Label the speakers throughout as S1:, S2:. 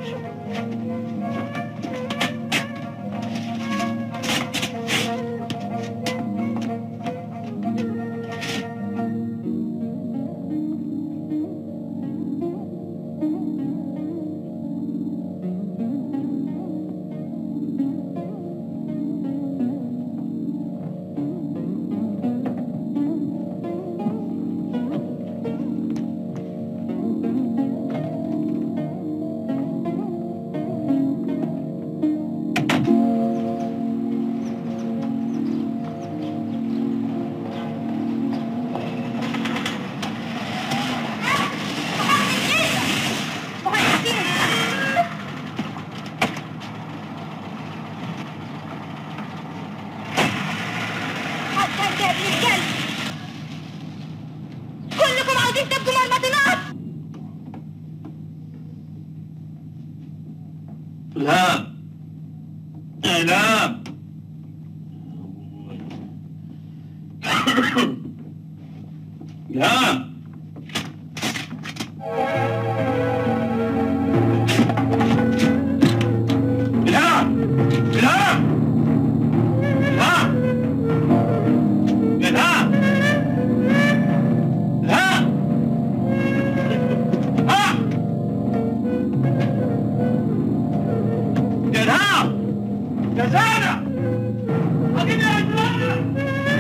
S1: حتى يا ابن الكلب كلكم عاوزين تبقوا مرمطنات
S2: إلهام إلهام إلهام إلهام إلهام إلهام إلهام إلهام آه يا إلهام يا زينة أجيب يا زينة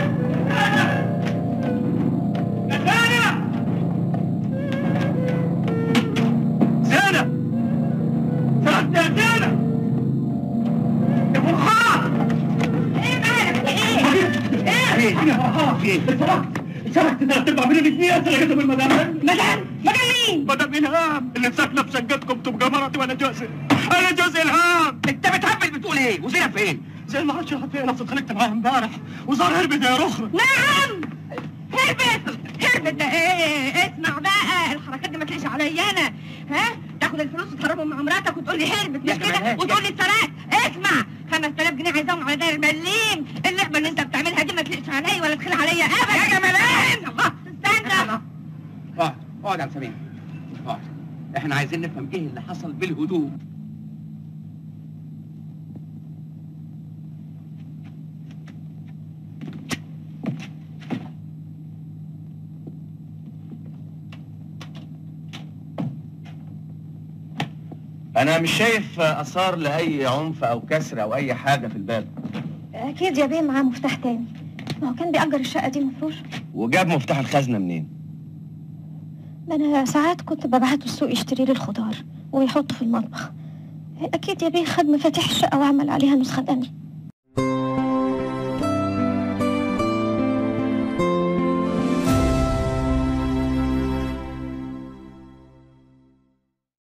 S2: زينة زينة يا زينة يا فرحان
S1: ايه مالك ايه
S2: ايه يا فرحان في ايه؟ سرقت سرقت ثلاث ارباع من الاثنين سرقتهم من المدام
S1: مدام مدام مين
S2: مدام الهام اللي ساكنه في شقتكم تبقى مرتي وانا جوزي انا جوزي الهام
S3: انت بتهبل بتقول ايه وزينب فين
S2: زي ما عادش راح فين اصل اتخانقت معاه امبارح وصار هربت يا رخرة
S1: نعم هربت هربت ده ايه اسمع بقى الحركات دي ما تليش عليا انا ها تاخد الفلوس وتهربهم مع مراتك وتقول لي هربت
S3: يا
S1: مش كده
S3: جمالات،
S1: وتقول لي اتسرقت اسمع 5000 جنيه عايزاهم على داير مليم اللعبه اللي انت بتعملها دي ما تليش عليا ولا تخيل عليا ابدا
S3: يا جمالات!
S1: الله استنى
S3: اقعد اقعد يا عم سمير اقعد احنا عايزين نفهم ايه اللي حصل بالهدوء
S4: انا مش شايف اثار لاي عنف او كسر او اي حاجه في الباب
S5: اكيد يا بيه معاه مفتاح تاني ما هو كان بيأجر الشقة دي مفروشة
S4: وجاب مفتاح الخزنه منين
S5: ده انا ساعات كنت ببعته السوق يشتري لي الخضار ويحطه في المطبخ اكيد يا بيه خد مفاتيح الشقة وعمل عليها نسخة تانية